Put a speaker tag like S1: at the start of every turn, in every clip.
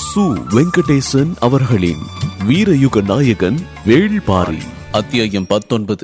S1: சு வெங்கடேசன் அவர்களின் வீரயுக நாயகன் வேள்பாரி
S2: அத்தியாயம் பத்தொன்பது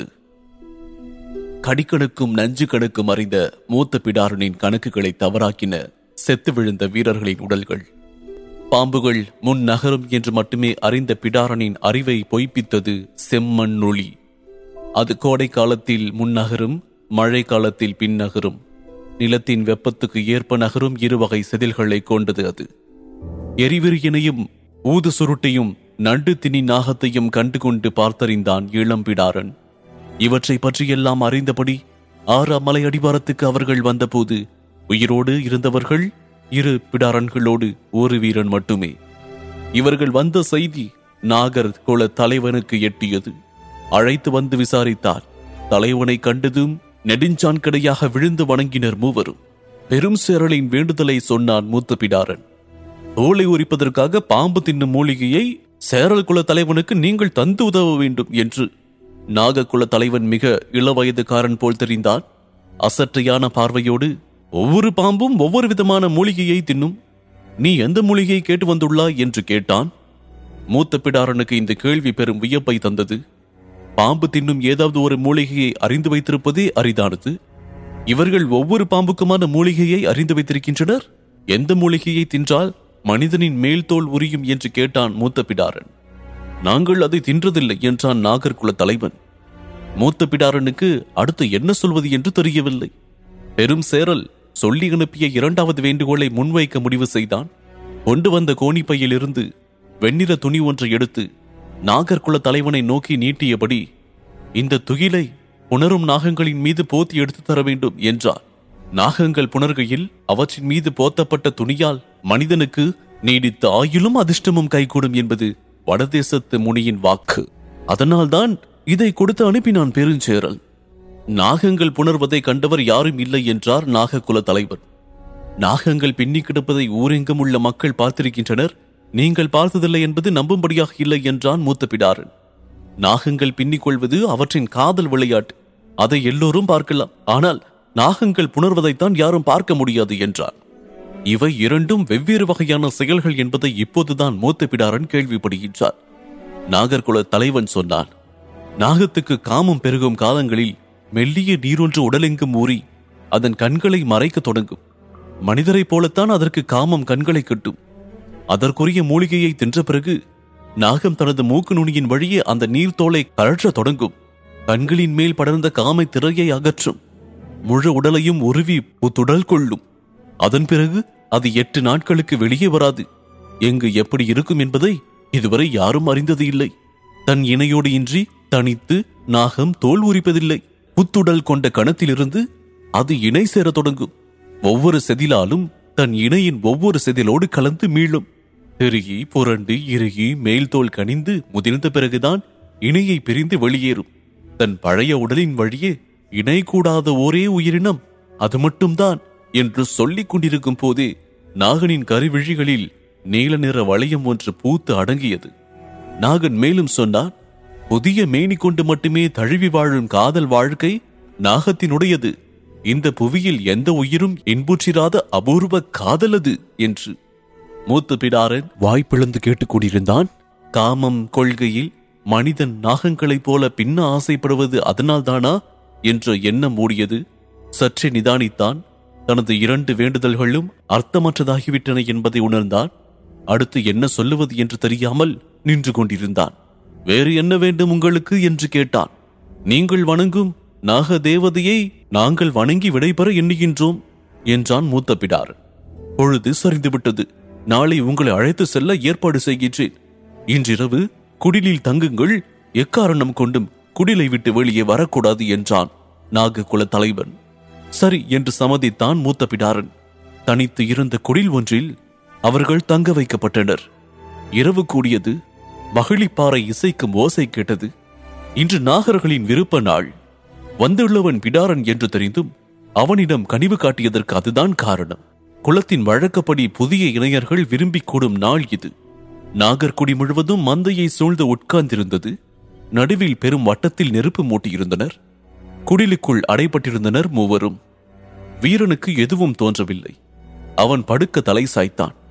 S2: கடிக்கணக்கும் நஞ்சு கணக்கும் அறிந்த மூத்த பிடாரனின் கணக்குகளை தவறாக்கின செத்து விழுந்த வீரர்களின் உடல்கள் பாம்புகள் முன் நகரும் என்று மட்டுமே அறிந்த பிடாரனின் அறிவை பொய்ப்பித்தது செம்மண் நொழி அது கோடை காலத்தில் முன்னகரும் மழை காலத்தில் பின்னகரும் நிலத்தின் வெப்பத்துக்கு ஏற்ப நகரும் இருவகை செதில்களை கொண்டது அது எரிவிரியனையும் ஊது சுருட்டையும் நண்டு திணி நாகத்தையும் கண்டுகொண்டு பார்த்தறிந்தான் இளம்பிடாரன் இவற்றை பற்றியெல்லாம் அறிந்தபடி ஆறாம் மலை அடிவாரத்துக்கு அவர்கள் வந்தபோது உயிரோடு இருந்தவர்கள் இரு பிடாரன்களோடு ஒரு வீரன் மட்டுமே இவர்கள் வந்த செய்தி நாகர் குல தலைவனுக்கு எட்டியது அழைத்து வந்து விசாரித்தார் தலைவனை கண்டதும் நெடுஞ்சான் கடையாக விழுந்து வணங்கினர் மூவரும் பெரும் சேரலின் வேண்டுதலை சொன்னான் மூத்த பிடாரன் தோலை உரிப்பதற்காக பாம்பு தின்னும் மூலிகையை சேரல் குல தலைவனுக்கு நீங்கள் தந்து உதவ வேண்டும் என்று நாககுல தலைவன் மிக இளவயதுக்காரன் போல் தெரிந்தான் அசற்றையான பார்வையோடு ஒவ்வொரு பாம்பும் ஒவ்வொரு விதமான மூலிகையை தின்னும் நீ எந்த மூலிகையை கேட்டு வந்துள்ளாய் என்று கேட்டான் மூத்த பிடாரனுக்கு இந்த கேள்வி பெரும் வியப்பை தந்தது பாம்பு தின்னும் ஏதாவது ஒரு மூலிகையை அறிந்து வைத்திருப்பதே அரிதானது இவர்கள் ஒவ்வொரு பாம்புக்குமான மூலிகையை அறிந்து வைத்திருக்கின்றனர் எந்த மூலிகையை தின்றால் மனிதனின் மேல் தோல் உரியும் என்று கேட்டான் மூத்த பிடாரன் நாங்கள் அதை தின்றதில்லை என்றான் நாகர்குல தலைவன் மூத்த பிடாரனுக்கு அடுத்து என்ன சொல்வது என்று தெரியவில்லை பெரும் சேரல் சொல்லி அனுப்பிய இரண்டாவது வேண்டுகோளை முன்வைக்க முடிவு செய்தான் கொண்டு வந்த கோணிப்பையிலிருந்து வெண்ணிற துணி ஒன்றை எடுத்து நாகர்குல தலைவனை நோக்கி நீட்டியபடி இந்த துகிலை புணரும் நாகங்களின் மீது போத்தி எடுத்து தர வேண்டும் என்றார் நாகங்கள் புணர்கையில் அவற்றின் மீது போத்தப்பட்ட துணியால் மனிதனுக்கு நீடித்த ஆயுளும் அதிர்ஷ்டமும் கைகூடும் என்பது வடதேசத்து முனியின் வாக்கு அதனால்தான் இதை கொடுத்து அனுப்பினான் பெருஞ்சேரல் நாகங்கள் புணர்வதை கண்டவர் யாரும் இல்லை என்றார் நாககுல தலைவர் நாகங்கள் பின்னி கிடப்பதை ஊரெங்கும் உள்ள மக்கள் பார்த்திருக்கின்றனர் நீங்கள் பார்த்ததில்லை என்பது நம்பும்படியாக இல்லை என்றான் மூத்த பிடாரன் நாகங்கள் பின்னிக் கொள்வது அவற்றின் காதல் விளையாட்டு அதை எல்லோரும் பார்க்கலாம் ஆனால் நாகங்கள் புணர்வதைத்தான் யாரும் பார்க்க முடியாது என்றார் இவை இரண்டும் வெவ்வேறு வகையான செயல்கள் என்பதை இப்போதுதான் மூத்த பிடாரன் கேள்விப்படுகின்றார் நாகர்குல தலைவன் சொன்னான் நாகத்துக்கு காமம் பெருகும் காலங்களில் மெல்லிய நீரொன்று உடலெங்கும் ஊறி அதன் கண்களை மறைக்கத் தொடங்கும் மனிதரைப் போலத்தான் அதற்கு காமம் கண்களை கட்டும் அதற்குரிய மூலிகையை தின்ற பிறகு நாகம் தனது மூக்கு நுனியின் வழியே அந்த நீர்த்தோலை கழற்றத் தொடங்கும் கண்களின் மேல் படர்ந்த காமை திரையை அகற்றும் முழு உடலையும் உருவி புத்துடல் கொள்ளும் அதன் பிறகு அது எட்டு நாட்களுக்கு வெளியே வராது எங்கு எப்படி இருக்கும் என்பதை இதுவரை யாரும் அறிந்தது இல்லை தன் இணையோடு இன்றி தனித்து நாகம் தோல் உரிப்பதில்லை புத்துடல் கொண்ட கணத்திலிருந்து அது இணை சேரத் தொடங்கும் ஒவ்வொரு செதிலாலும் தன் இணையின் ஒவ்வொரு செதிலோடு கலந்து மீளும் பெருகி புரண்டு இறுகி மேல் தோல் கனிந்து முதிர்ந்த பிறகுதான் இணையை பிரிந்து வெளியேறும் தன் பழைய உடலின் வழியே இணை கூடாத ஒரே உயிரினம் அது மட்டும்தான் என்று சொல்லிக் கொண்டிருக்கும் போதே நாகனின் கருவிழிகளில் நீல நிற வளையம் ஒன்று பூத்து அடங்கியது நாகன் மேலும் சொன்னான் புதிய மேனி கொண்டு மட்டுமே தழுவி வாழும் காதல் வாழ்க்கை நாகத்தினுடையது இந்த புவியில் எந்த உயிரும் இன்புற்றிராத அபூர்வ காதலது என்று மூத்த பிடாரன் வாய்ப்பிழந்து கேட்டுக் கொண்டிருந்தான் காமம் கொள்கையில் மனிதன் நாகங்களைப் போல பின்ன ஆசைப்படுவது அதனால்தானா என்ற எண்ணம் மூடியது சற்றே நிதானித்தான் தனது இரண்டு வேண்டுதல்களும் அர்த்தமற்றதாகிவிட்டன என்பதை உணர்ந்தான் அடுத்து என்ன சொல்லுவது என்று தெரியாமல் நின்று கொண்டிருந்தான் வேறு என்ன வேண்டும் உங்களுக்கு என்று கேட்டான் நீங்கள் வணங்கும் நாக தேவதையை நாங்கள் வணங்கி விடைபெற எண்ணுகின்றோம் என்றான் மூத்த பிடார் பொழுது சரிந்துவிட்டது நாளை உங்களை அழைத்து செல்ல ஏற்பாடு செய்கின்றேன் இன்றிரவு குடிலில் தங்குங்கள் எக்காரணம் கொண்டும் குடிலை விட்டு வெளியே வரக்கூடாது என்றான் நாககுல தலைவன் சரி என்று சம்மதித்தான் மூத்த பிடாரன் தனித்து இருந்த குடில் ஒன்றில் அவர்கள் தங்க வைக்கப்பட்டனர் இரவு கூடியது மகிழிப்பாறை இசைக்கும் ஓசை கேட்டது இன்று நாகர்களின் விருப்ப நாள் வந்துள்ளவன் பிடாரன் என்று தெரிந்தும் அவனிடம் கனிவு காட்டியதற்கு அதுதான் காரணம் குலத்தின் வழக்கப்படி புதிய இளைஞர்கள் விரும்பி கூடும் நாள் இது நாகர்குடி முழுவதும் மந்தையை சூழ்ந்து உட்கார்ந்திருந்தது நடுவில் பெரும் வட்டத்தில் நெருப்பு மூட்டியிருந்தனர் குடிலுக்குள் அடைபட்டிருந்தனர் மூவரும் வீரனுக்கு எதுவும் தோன்றவில்லை அவன் படுக்க தலை சாய்த்தான்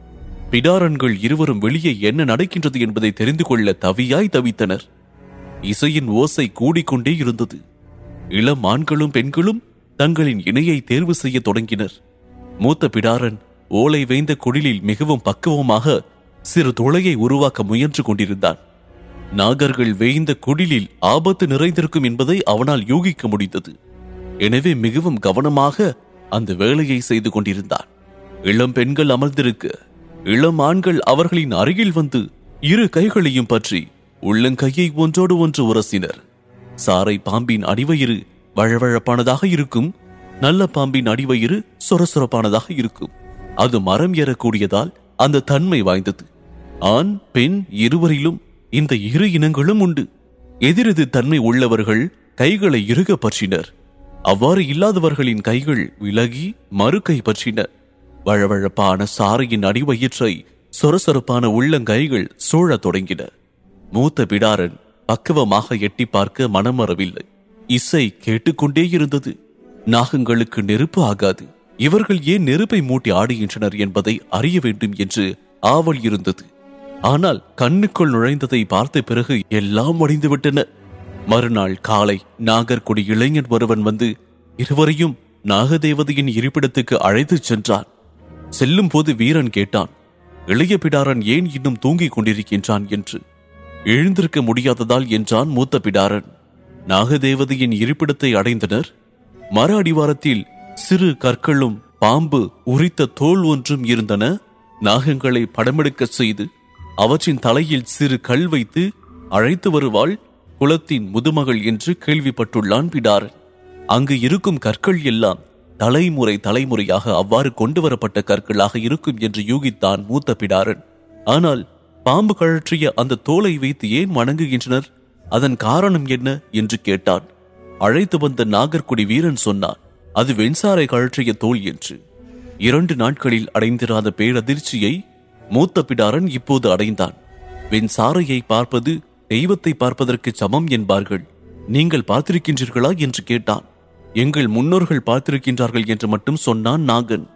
S2: பிடாரன்கள் இருவரும் வெளியே என்ன நடக்கின்றது என்பதை தெரிந்து கொள்ள தவியாய் தவித்தனர் இசையின் ஓசை கூடிக்கொண்டே இருந்தது இளம் ஆண்களும் பெண்களும் தங்களின் இணையை தேர்வு செய்ய தொடங்கினர் மூத்த பிடாரன் ஓலை வைந்த குடிலில் மிகவும் பக்குவமாக சிறு துளையை உருவாக்க முயன்று கொண்டிருந்தான் நாகர்கள் வேய்ந்த குடிலில் ஆபத்து நிறைந்திருக்கும் என்பதை அவனால் யூகிக்க முடிந்தது எனவே மிகவும் கவனமாக அந்த வேலையை செய்து கொண்டிருந்தான் இளம் பெண்கள் அமர்ந்திருக்க இளம் ஆண்கள் அவர்களின் அருகில் வந்து இரு கைகளையும் பற்றி உள்ளங்கையை ஒன்றோடு ஒன்று உரசினர் சாரை பாம்பின் அடிவயிறு வழவழப்பானதாக இருக்கும் நல்ல பாம்பின் அடிவயிறு சொரசொரப்பானதாக இருக்கும் அது மரம் ஏறக்கூடியதால் அந்த தன்மை வாய்ந்தது ஆண் பெண் இருவரிலும் இந்த இரு இனங்களும் உண்டு எதிரெது தன்மை உள்ளவர்கள் கைகளை இறுக பற்றினர் அவ்வாறு இல்லாதவர்களின் கைகள் விலகி மறு கை பற்றின வழவழப்பான சாரையின் அடிவயிற்றை சொரசொரப்பான உள்ளங்கைகள் சூழத் தொடங்கின மூத்த பிடாரன் பக்குவமாக எட்டி பார்க்க மனம் வரவில்லை இசை கேட்டுக்கொண்டே இருந்தது நாகங்களுக்கு நெருப்பு ஆகாது இவர்கள் ஏன் நெருப்பை மூட்டி ஆடுகின்றனர் என்பதை அறிய வேண்டும் என்று ஆவல் இருந்தது ஆனால் கண்ணுக்குள் நுழைந்ததை பார்த்த பிறகு எல்லாம் முடிந்துவிட்டன மறுநாள் காலை நாகர்குடி இளைஞன் ஒருவன் வந்து இருவரையும் நாகதேவதையின் இருப்பிடத்துக்கு அழைத்துச் சென்றான் செல்லும் போது வீரன் கேட்டான் இளைய பிடாரன் ஏன் இன்னும் தூங்கிக் கொண்டிருக்கின்றான் என்று எழுந்திருக்க முடியாததால் என்றான் மூத்த பிடாரன் நாகதேவதையின் இருப்பிடத்தை அடைந்தனர் மர அடிவாரத்தில் சிறு கற்களும் பாம்பு உரித்த தோல் ஒன்றும் இருந்தன நாகங்களை படமெடுக்கச் செய்து அவற்றின் தலையில் சிறு கல் வைத்து அழைத்து வருவாள் குலத்தின் முதுமகள் என்று கேள்விப்பட்டுள்ளான் பிடாரன் அங்கு இருக்கும் கற்கள் எல்லாம் தலைமுறை தலைமுறையாக அவ்வாறு கொண்டு வரப்பட்ட கற்களாக இருக்கும் என்று யூகித்தான் மூத்த பிடாரன் ஆனால் பாம்பு கழற்றிய அந்த தோலை வைத்து ஏன் வணங்குகின்றனர் அதன் காரணம் என்ன என்று கேட்டான் அழைத்து வந்த நாகர்குடி வீரன் சொன்னான் அது வெண்சாரை கழற்றிய தோல் என்று இரண்டு நாட்களில் அடைந்திராத பேரதிர்ச்சியை மூத்த பிடாரன் இப்போது அடைந்தான் வெண்சாரையை பார்ப்பது தெய்வத்தை பார்ப்பதற்கு சமம் என்பார்கள் நீங்கள் பார்த்திருக்கின்றீர்களா என்று கேட்டான் எங்கள் முன்னோர்கள் பார்த்திருக்கின்றார்கள் என்று மட்டும் சொன்னான் நாகன்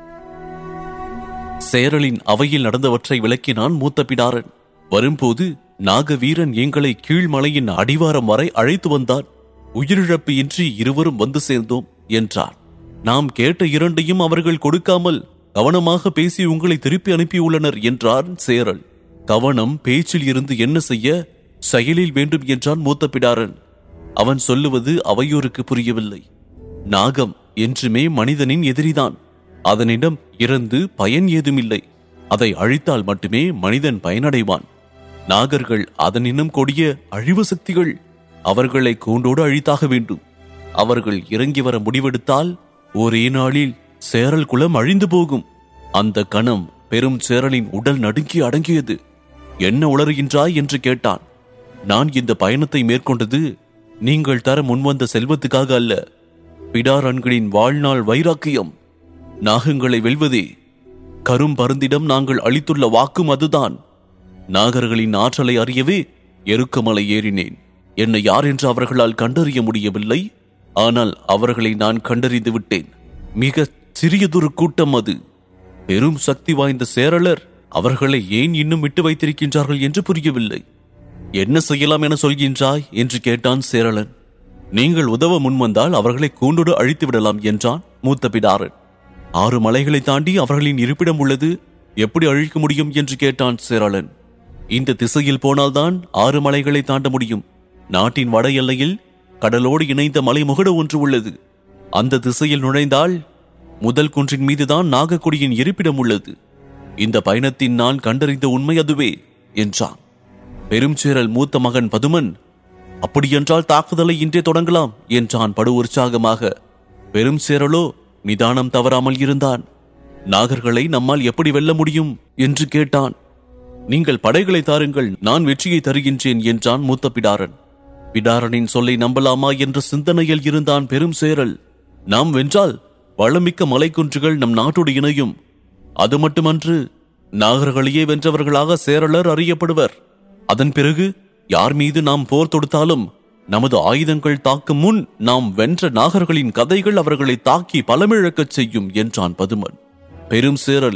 S2: சேரலின் அவையில் நடந்தவற்றை விளக்கினான் மூத்த பிடாரன் வரும்போது நாகவீரன் எங்களை கீழ்மலையின் அடிவாரம் வரை அழைத்து வந்தான் உயிரிழப்பு இன்றி இருவரும் வந்து சேர்ந்தோம் என்றார் நாம் கேட்ட இரண்டையும் அவர்கள் கொடுக்காமல் கவனமாக பேசி உங்களை திருப்பி அனுப்பியுள்ளனர் என்றார் சேரல் கவனம் பேச்சில் இருந்து என்ன செய்ய செயலில் வேண்டும் என்றான் மூத்த பிடாரன் அவன் சொல்லுவது அவையோருக்கு புரியவில்லை நாகம் என்றுமே மனிதனின் எதிரிதான் அதனிடம் இறந்து பயன் ஏதுமில்லை அதை அழித்தால் மட்டுமே மனிதன் பயனடைவான் நாகர்கள் அதனினும் கொடிய அழிவு சக்திகள் அவர்களை கூண்டோடு அழித்தாக வேண்டும் அவர்கள் இறங்கி வர முடிவெடுத்தால் ஒரே நாளில் சேரல் குலம் அழிந்து போகும் அந்த கணம் பெரும் சேரலின் உடல் நடுங்கி அடங்கியது என்ன உளறுகின்றாய் என்று கேட்டான் நான் இந்த பயணத்தை மேற்கொண்டது நீங்கள் தர முன்வந்த செல்வத்துக்காக அல்ல பிடாரன்களின் வாழ்நாள் வைராக்கியம் நாகங்களை வெல்வதே கரும் பருந்திடம் நாங்கள் அளித்துள்ள வாக்கும் அதுதான் நாகர்களின் ஆற்றலை அறியவே எருக்கமலை ஏறினேன் என்னை யார் என்று அவர்களால் கண்டறிய முடியவில்லை ஆனால் அவர்களை நான் கண்டறிந்து விட்டேன் மிக சிறியதொரு கூட்டம் அது பெரும் சக்தி வாய்ந்த சேரலர் அவர்களை ஏன் இன்னும் விட்டு வைத்திருக்கின்றார்கள் என்று புரியவில்லை என்ன செய்யலாம் என சொல்கின்றாய் என்று கேட்டான் சேரலன் நீங்கள் உதவ முன்வந்தால் அவர்களை கூண்டோடு அழித்து விடலாம் என்றான் மூத்த பிடாரன் ஆறு மலைகளை தாண்டி அவர்களின் இருப்பிடம் உள்ளது எப்படி அழிக்க முடியும் என்று கேட்டான் சேரலன் இந்த திசையில் போனால்தான் ஆறு மலைகளை தாண்ட முடியும் நாட்டின் வட எல்லையில் கடலோடு இணைந்த மலை முகடு ஒன்று உள்ளது அந்த திசையில் நுழைந்தால் முதல் குன்றின் மீதுதான் நாகக்குடியின் இருப்பிடம் உள்ளது இந்த பயணத்தின் நான் கண்டறிந்த உண்மை அதுவே என்றான் பெருஞ்சேரல் மூத்த மகன் பதுமன் அப்படியென்றால் தாக்குதலை இன்றே தொடங்கலாம் என்றான் படு உற்சாகமாக பெரும் சேரலோ நிதானம் தவறாமல் இருந்தான் நாகர்களை நம்மால் எப்படி வெல்ல முடியும் என்று கேட்டான் நீங்கள் படைகளை தாருங்கள் நான் வெற்றியை தருகின்றேன் என்றான் மூத்த பிடாரன் பிடாரனின் சொல்லை நம்பலாமா என்ற சிந்தனையில் இருந்தான் பெரும் சேரல் நாம் வென்றால் வளமிக்க மலைக்குன்றுகள் நம் நாட்டோடு இணையும் அது மட்டுமன்று நாகர்களையே வென்றவர்களாக சேரலர் அறியப்படுவர் அதன் பிறகு யார் மீது நாம் போர் தொடுத்தாலும் நமது ஆயுதங்கள் தாக்கும் முன் நாம் வென்ற நாகர்களின் கதைகள் அவர்களை தாக்கி பலமிழக்கச் செய்யும் என்றான் பதுமன் பெரும் சேரல்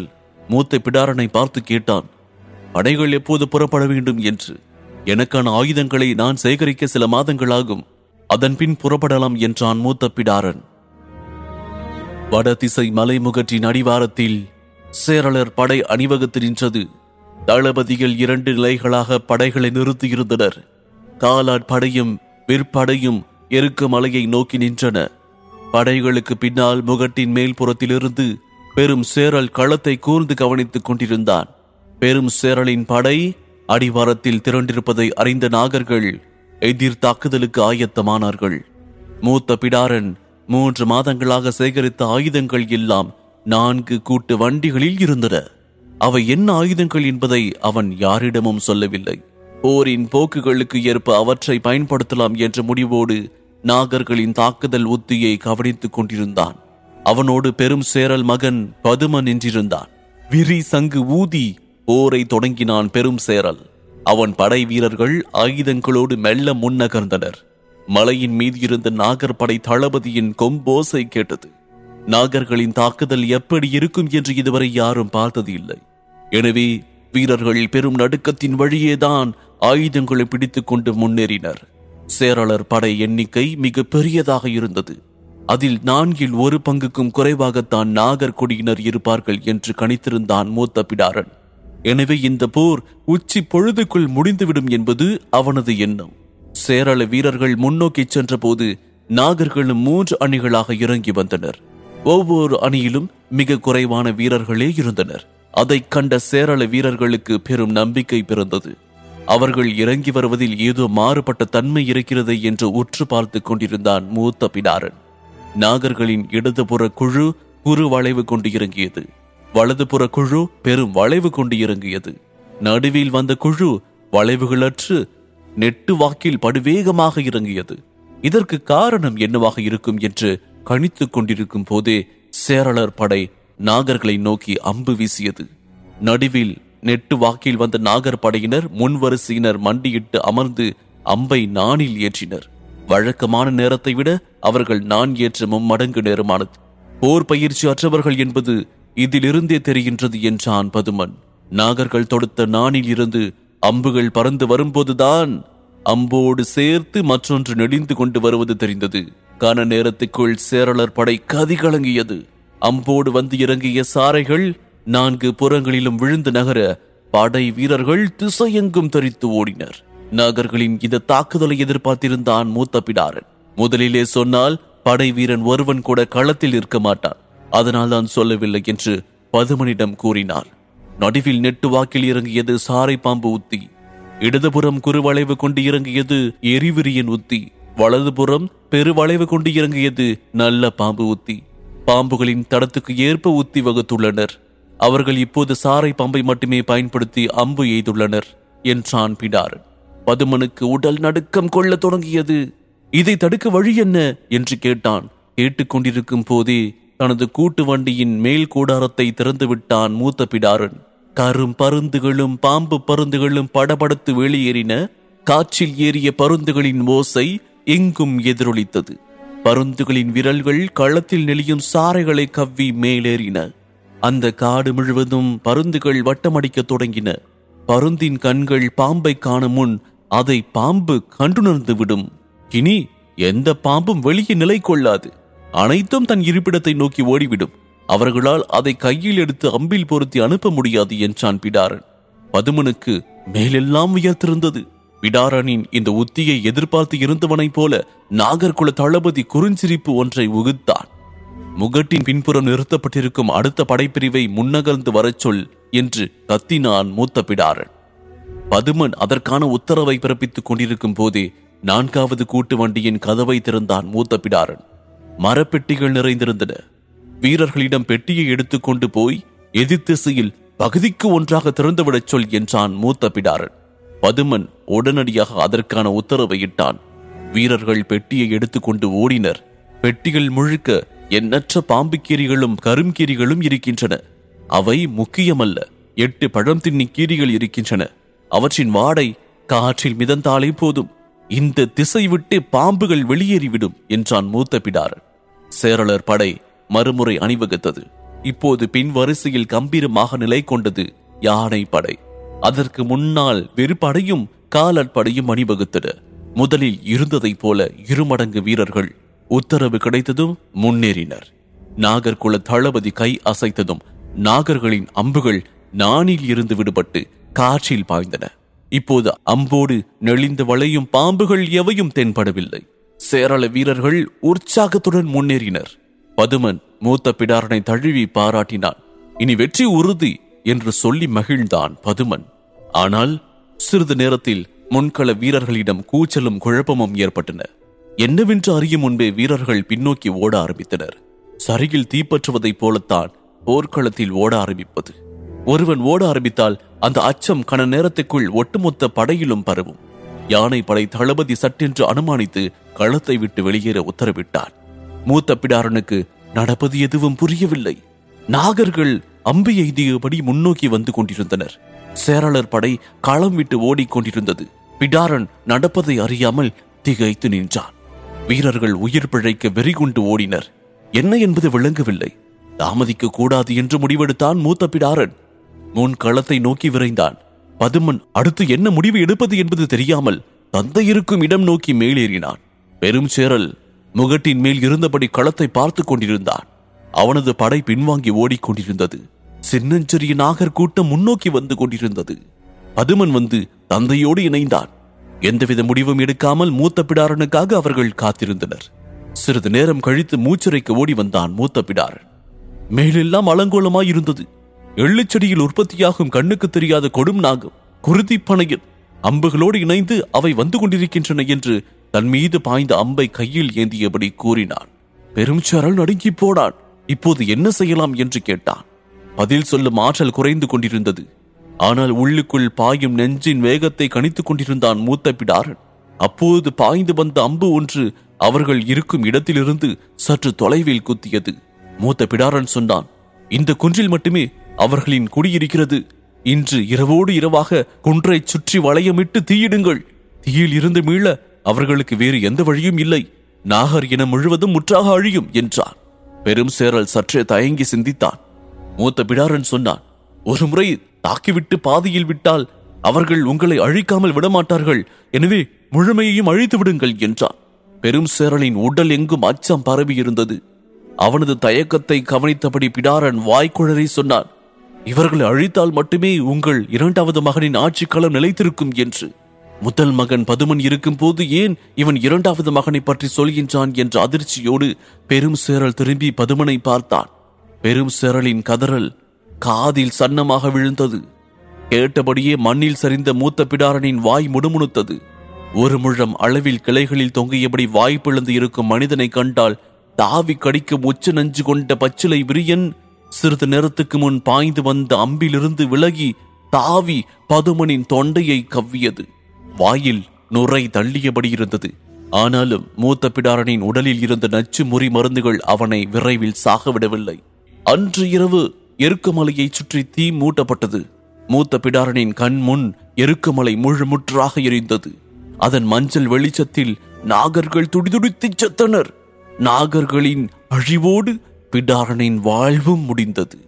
S2: மூத்த பிடாரனை பார்த்து கேட்டான் படைகள் எப்போது புறப்பட வேண்டும் என்று எனக்கான ஆயுதங்களை நான் சேகரிக்க சில மாதங்களாகும் அதன் பின் புறப்படலாம் என்றான் மூத்த பிடாரன் வடதிசை மலைமுகற்றின் அடிவாரத்தில் சேரலர் படை அணிவகுத்து நின்றது தளபதிகள் இரண்டு நிலைகளாக படைகளை நிறுத்தியிருந்தனர் காலாட் படையும் விற்படையும் எருக்க மலையை நோக்கி நின்றன படைகளுக்கு பின்னால் முகட்டின் மேல்புறத்திலிருந்து பெரும் சேரல் களத்தை கூர்ந்து கவனித்துக் கொண்டிருந்தான் பெரும் சேரலின் படை அடிவாரத்தில் திரண்டிருப்பதை அறிந்த நாகர்கள் எதிர் தாக்குதலுக்கு ஆயத்தமானார்கள் மூத்த பிடாரன் மூன்று மாதங்களாக சேகரித்த ஆயுதங்கள் எல்லாம் நான்கு கூட்டு வண்டிகளில் இருந்தன அவை என்ன ஆயுதங்கள் என்பதை அவன் யாரிடமும் சொல்லவில்லை போரின் போக்குகளுக்கு ஏற்ப அவற்றை பயன்படுத்தலாம் என்ற முடிவோடு நாகர்களின் தாக்குதல் உத்தியை கவனித்துக் கொண்டிருந்தான் அவனோடு பெரும் சேரல் மகன் பதும நின்றிருந்தான் விரி சங்கு ஊதி போரை தொடங்கினான் பெரும் சேரல் அவன் படை வீரர்கள் ஆயுதங்களோடு மெல்ல முன்னகர்ந்தனர் மலையின் மீது இருந்த நாகர் படை தளபதியின் கொம்போசை கேட்டது நாகர்களின் தாக்குதல் எப்படி இருக்கும் என்று இதுவரை யாரும் பார்த்தது இல்லை எனவே வீரர்கள் பெரும் நடுக்கத்தின் வழியேதான் ஆயுதங்களை பிடித்துக் கொண்டு முன்னேறினர் சேரளர் படை எண்ணிக்கை மிக பெரியதாக இருந்தது அதில் நான்கில் ஒரு பங்குக்கும் குறைவாகத்தான் நாகர் குடியினர் இருப்பார்கள் என்று கணித்திருந்தான் மூத்த பிடாரன் எனவே இந்த போர் உச்சி பொழுதுக்குள் முடிந்துவிடும் என்பது அவனது எண்ணம் சேரள வீரர்கள் முன்னோக்கி சென்றபோது நாகர்களும் மூன்று அணிகளாக இறங்கி வந்தனர் ஒவ்வொரு அணியிலும் மிக குறைவான வீரர்களே இருந்தனர் அதைக் கண்ட சேரள வீரர்களுக்கு பெரும் நம்பிக்கை பிறந்தது அவர்கள் இறங்கி வருவதில் ஏதோ மாறுபட்ட தன்மை இருக்கிறது என்று உற்று பார்த்துக் கொண்டிருந்தான் மூத்த பிடாரன் நாகர்களின் இடதுபுற குழு குறு வளைவு கொண்டு இறங்கியது வலதுபுற குழு பெரும் வளைவு கொண்டு இறங்கியது நடுவில் வந்த குழு வளைவுகளற்று நெட்டு வாக்கில் படுவேகமாக இறங்கியது இதற்கு காரணம் என்னவாக இருக்கும் என்று கணித்துக் கொண்டிருக்கும் போதே சேரளர் படை நாகர்களை நோக்கி அம்பு வீசியது நடுவில் நெட்டு வாக்கில் வந்த நாகர் படையினர் முன்வரிசையினர் மண்டியிட்டு அமர்ந்து அம்பை நாணில் ஏற்றினர் வழக்கமான நேரத்தை விட அவர்கள் நான் ஏற்ற மும்மடங்கு நேரமானது போர் பயிற்சி அற்றவர்கள் என்பது இதிலிருந்தே தெரிகின்றது என்றான் பதுமன் நாகர்கள் தொடுத்த நாணில் இருந்து அம்புகள் பறந்து வரும்போதுதான் அம்போடு சேர்த்து மற்றொன்று நெடிந்து கொண்டு வருவது தெரிந்தது கன நேரத்துக்குள் சேரளர் படை கதிகலங்கியது அம்போடு வந்து இறங்கிய சாரைகள் நான்கு புறங்களிலும் விழுந்து நகர படை வீரர்கள் திசையெங்கும் தெரித்து ஓடினர் நாகர்களின் இந்த தாக்குதலை எதிர்பார்த்திருந்தான் மூத்த பிடாரன் முதலிலே சொன்னால் படை வீரன் ஒருவன் கூட களத்தில் இருக்க மாட்டான் அதனால் தான் சொல்லவில்லை என்று பதுமனிடம் கூறினார் நடுவில் நெட்டு வாக்கில் இறங்கியது சாரை பாம்பு உத்தி இடதுபுறம் குறுவளைவு கொண்டு இறங்கியது எரிவிரியன் உத்தி வலதுபுறம் பெருவளைவு கொண்டு இறங்கியது நல்ல பாம்பு உத்தி பாம்புகளின் தடத்துக்கு ஏற்ப உத்தி வகுத்துள்ளனர் அவர்கள் இப்போது சாரை பாம்பை மட்டுமே பயன்படுத்தி அம்பு எய்துள்ளனர் என்றான் பிடாரன் பதுமனுக்கு உடல் நடுக்கம் கொள்ளத் தொடங்கியது இதை தடுக்க வழி என்ன என்று கேட்டான் கேட்டுக்கொண்டிருக்கும் போதே தனது கூட்டு வண்டியின் மேல் கூடாரத்தை திறந்து விட்டான் மூத்த பிடாரன் கரும் பருந்துகளும் பாம்பு பருந்துகளும் படபடத்து வெளியேறின காற்றில் ஏறிய பருந்துகளின் ஓசை எங்கும் எதிரொலித்தது பருந்துகளின் விரல்கள் களத்தில் நெளியும் சாறைகளை கவ்வி மேலேறின அந்த காடு முழுவதும் பருந்துகள் வட்டமடிக்கத் தொடங்கின பருந்தின் கண்கள் பாம்பை காணும் முன் அதை பாம்பு கண்டுணர்ந்து விடும் இனி எந்த பாம்பும் வெளியே நிலை கொள்ளாது அனைத்தும் தன் இருப்பிடத்தை நோக்கி ஓடிவிடும் அவர்களால் அதை கையில் எடுத்து அம்பில் பொருத்தி அனுப்ப முடியாது என்றான் பிடாரன் பதுமனுக்கு மேலெல்லாம் உயர்த்திருந்தது பிடாரனின் இந்த உத்தியை எதிர்பார்த்து இருந்தவனைப் போல நாகர்குல தளபதி குறுஞ்சிரிப்பு ஒன்றை உகுத்தான் முகட்டின் பின்புறம் நிறுத்தப்பட்டிருக்கும் அடுத்த படைப்பிரிவை முன்னகர்ந்து வரச் சொல் என்று கத்தினான் மூத்த பிடாரன் பதுமன் அதற்கான உத்தரவை பிறப்பித்துக் கொண்டிருக்கும் போதே நான்காவது கூட்டு வண்டியின் கதவை திறந்தான் மூத்த பிடாரன் மரப்பெட்டிகள் நிறைந்திருந்தன வீரர்களிடம் பெட்டியை எடுத்துக்கொண்டு போய் எதிர்த்திசையில் பகுதிக்கு ஒன்றாக திறந்துவிடச் சொல் என்றான் மூத்த பிடாரன் பதுமன் உடனடியாக அதற்கான உத்தரவை இட்டான் வீரர்கள் பெட்டியை எடுத்துக்கொண்டு ஓடினர் பெட்டிகள் முழுக்க எண்ணற்ற பாம்புக்கீரிகளும் கரும்கீரிகளும் இருக்கின்றன அவை முக்கியமல்ல எட்டு பழம் தின்னி கீரிகள் இருக்கின்றன அவற்றின் வாடை காற்றில் மிதந்தாலே போதும் இந்த திசை விட்டு பாம்புகள் வெளியேறிவிடும் என்றான் மூத்த பிடாரன் சேரளர் படை மறுமுறை அணிவகுத்தது இப்போது பின் வரிசையில் கம்பீரமாக நிலை கொண்டது யானை படை அதற்கு முன்னால் வெறுப்படையும் காலற்படையும் அணிவகுத்தன முதலில் இருந்ததைப் போல இருமடங்கு வீரர்கள் உத்தரவு கிடைத்ததும் முன்னேறினர் நாகர்குல தளபதி கை அசைத்ததும் நாகர்களின் அம்புகள் நாணில் இருந்து விடுபட்டு காற்றில் பாய்ந்தன இப்போது அம்போடு நெளிந்து வளையும் பாம்புகள் எவையும் தென்படவில்லை சேரள வீரர்கள் உற்சாகத்துடன் முன்னேறினர் பதுமன் மூத்த பிடாரனை தழுவி பாராட்டினான் இனி வெற்றி உறுதி என்று சொல்லி மகிழ்ந்தான் பதுமன் ஆனால் சிறிது நேரத்தில் முன்கள வீரர்களிடம் கூச்சலும் குழப்பமும் ஏற்பட்டன என்னவென்று அறியும் முன்பே வீரர்கள் பின்னோக்கி ஓட ஆரம்பித்தனர் சரியில் தீப்பற்றுவதைப் போலத்தான் போர்க்களத்தில் ஓட ஆரம்பிப்பது ஒருவன் ஓட ஆரம்பித்தால் அந்த அச்சம் கன நேரத்துக்குள் ஒட்டுமொத்த படையிலும் பரவும் யானை படை தளபதி சட்டென்று அனுமானித்து களத்தை விட்டு வெளியேற உத்தரவிட்டான் மூத்த பிடாரனுக்கு நடப்பது எதுவும் புரியவில்லை நாகர்கள் அம்பு எய்தியபடி முன்னோக்கி வந்து கொண்டிருந்தனர் சேரளர் படை களம் விட்டு ஓடிக்கொண்டிருந்தது பிடாரன் நடப்பதை அறியாமல் திகைத்து நின்றான் வீரர்கள் உயிர் பிழைக்க வெறிகுண்டு ஓடினர் என்ன என்பது விளங்கவில்லை தாமதிக்க கூடாது என்று முடிவெடுத்தான் மூத்த பிடாரன் முன் களத்தை நோக்கி விரைந்தான் பதுமன் அடுத்து என்ன முடிவு எடுப்பது என்பது தெரியாமல் தந்தை இருக்கும் இடம் நோக்கி மேலேறினான் பெரும் சேரல் முகட்டின் மேல் இருந்தபடி களத்தை பார்த்துக் கொண்டிருந்தான் அவனது படை பின்வாங்கி ஓடிக்கொண்டிருந்தது சின்னஞ்சிறிய நாகர் கூட்டம் முன்னோக்கி வந்து கொண்டிருந்தது பதுமன் வந்து தந்தையோடு இணைந்தான் எந்தவித முடிவும் எடுக்காமல் மூத்த பிடாரனுக்காக அவர்கள் காத்திருந்தனர் சிறிது நேரம் கழித்து மூச்சரைக்கு ஓடி வந்தான் மூத்த பிடாரன் மேலெல்லாம் அலங்கோலமாய் இருந்தது எள்ளுச்செடியில் உற்பத்தியாகும் கண்ணுக்கு தெரியாத கொடும் நாகம் குருதி பனையன் அம்புகளோடு இணைந்து அவை வந்து கொண்டிருக்கின்றன என்று தன் மீது பாய்ந்த அம்பை கையில் ஏந்தியபடி கூறினான் பெரும் சரள் நடுங்கி போடான் இப்போது என்ன செய்யலாம் என்று கேட்டான் பதில் சொல்லும் ஆற்றல் குறைந்து கொண்டிருந்தது ஆனால் உள்ளுக்குள் பாயும் நெஞ்சின் வேகத்தை கணித்துக் கொண்டிருந்தான் மூத்த பிடாரன் அப்போது பாய்ந்து வந்த அம்பு ஒன்று அவர்கள் இருக்கும் இடத்திலிருந்து சற்று தொலைவில் குத்தியது மூத்த பிடாரன் சொன்னான் இந்த குன்றில் மட்டுமே அவர்களின் குடியிருக்கிறது இன்று இரவோடு இரவாக குன்றை சுற்றி வளையமிட்டு தீயிடுங்கள் தீயில் இருந்து மீள அவர்களுக்கு வேறு எந்த வழியும் இல்லை நாகர் இனம் முழுவதும் முற்றாக அழியும் என்றான் பெரும் சேரல் சற்றே தயங்கி சிந்தித்தான் மூத்த பிடாரன் சொன்னான் ஒரு முறை தாக்கிவிட்டு பாதியில் விட்டால் அவர்கள் உங்களை அழிக்காமல் விடமாட்டார்கள் எனவே முழுமையையும் அழித்து விடுங்கள் என்றான் பெரும் சேரலின் உடல் எங்கும் அச்சம் பரவி இருந்தது அவனது தயக்கத்தை கவனித்தபடி பிடாரன் வாய்க்குழறி சொன்னான் இவர்களை அழித்தால் மட்டுமே உங்கள் இரண்டாவது மகனின் ஆட்சிக்களம் நிலைத்திருக்கும் என்று முதல் மகன் பதுமன் இருக்கும் போது ஏன் இவன் இரண்டாவது மகனை பற்றி சொல்கின்றான் என்ற அதிர்ச்சியோடு பெரும் சேரல் திரும்பி பதுமனை பார்த்தான் பெரும் சேரலின் கதறல் காதில் சன்னமாக விழுந்தது கேட்டபடியே மண்ணில் சரிந்த மூத்த பிடாரனின் வாய் முணுமுணுத்தது ஒரு முழம் அளவில் கிளைகளில் தொங்கியபடி வாய் பிளந்து இருக்கும் மனிதனை கண்டால் தாவி கடிக்கும் உச்ச நஞ்சு கொண்ட பச்சிலை விரியன் சிறிது நேரத்துக்கு முன் பாய்ந்து வந்த அம்பிலிருந்து விலகி தாவி பதுமனின் தொண்டையை கவ்வியது வாயில் நுரை தள்ளியபடி இருந்தது ஆனாலும் மூத்த பிடாரனின் உடலில் இருந்த நச்சு முறி மருந்துகள் அவனை விரைவில் சாகவிடவில்லை அன்று இரவு எருக்குமலையை சுற்றி தீ மூட்டப்பட்டது மூத்த பிடாரனின் கண் முன் எருக்குமலை முழுமுற்றாக எரிந்தது அதன் மஞ்சள் வெளிச்சத்தில் நாகர்கள் துடிதுடித்துச் செத்தனர் நாகர்களின் அழிவோடு பிடாரனின் வாழ்வும் முடிந்தது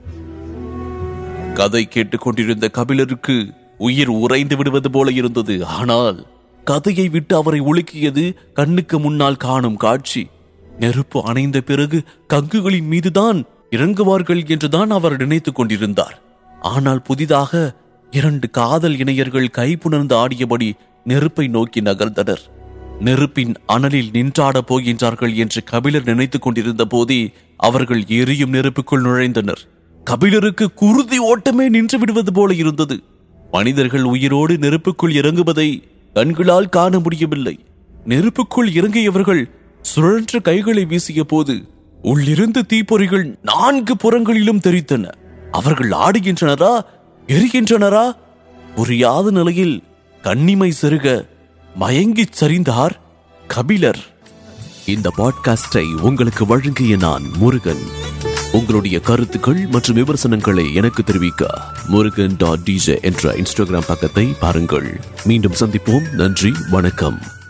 S2: கதை கேட்டுக்கொண்டிருந்த கபிலருக்கு உயிர் உறைந்து விடுவது போல இருந்தது ஆனால் கதையை விட்டு அவரை உலுக்கியது கண்ணுக்கு முன்னால் காணும் காட்சி நெருப்பு அணைந்த பிறகு கங்குகளின் மீதுதான் இறங்குவார்கள் என்றுதான் அவர் நினைத்துக் கொண்டிருந்தார் ஆனால் புதிதாக இரண்டு காதல் இணையர்கள் கைப்புணர்ந்து ஆடியபடி நெருப்பை நோக்கி நகர்ந்தனர் நெருப்பின் அனலில் நின்றாடப் போகின்றார்கள் என்று கபிலர் நினைத்துக் கொண்டிருந்த போதே அவர்கள் எரியும் நெருப்புக்குள் நுழைந்தனர் கபிலருக்கு குருதி ஓட்டமே நின்று விடுவது போல இருந்தது மனிதர்கள் உயிரோடு நெருப்புக்குள் இறங்குவதை கண்களால் காண முடியவில்லை நெருப்புக்குள் இறங்கியவர்கள் சுழன்ற கைகளை வீசிய போது உள்ளிருந்து தீப்பொறிகள் நான்கு புறங்களிலும் தெரித்தன அவர்கள் ஆடுகின்றனரா எரிகின்றனரா புரியாத நிலையில் கண்ணிமை செருக மயங்கிச் சரிந்தார் கபிலர்
S1: இந்த பாட்காஸ்டை உங்களுக்கு வழங்கிய நான் முருகன் உங்களுடைய கருத்துக்கள் மற்றும் விமர்சனங்களை எனக்கு தெரிவிக்க முருகன் டாட் டிஜே என்ற இன்ஸ்டாகிராம் பக்கத்தை பாருங்கள் மீண்டும் சந்திப்போம் நன்றி வணக்கம்